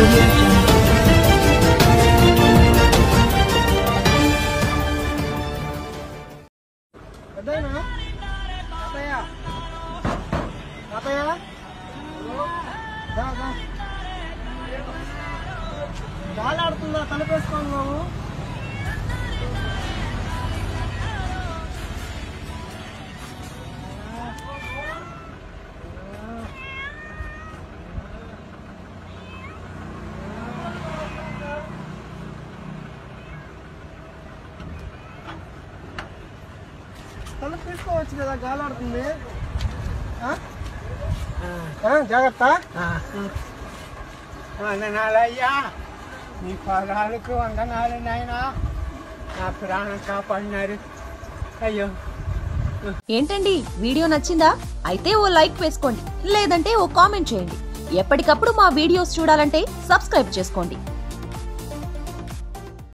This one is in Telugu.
audio jungle. పెద్దయినా తాతయ్య తాతయ్య దా, దా. గాలి ఆడుతుందా తలపేసుకోండి బాబు తలుపు తీసుకోవచ్చు కదా గాలి ఆడుతుంది ఆ? ఆ, జాగ్రత్త వందనాలయ్యా నీ పదాలకు వందనాలు నాయనా నా ప్రాణం కాపాడినారు అయ్యో ఏంటండి వీడియో నచ్చిందా అయితే ఓ లైక్ వేసుకోండి లేదంటే ఓ కామెంట్ చేయండి ఎప్పటికప్పుడు మా వీడియోస్ చూడాలంటే సబ్స్క్రైబ్ చేసుకోండి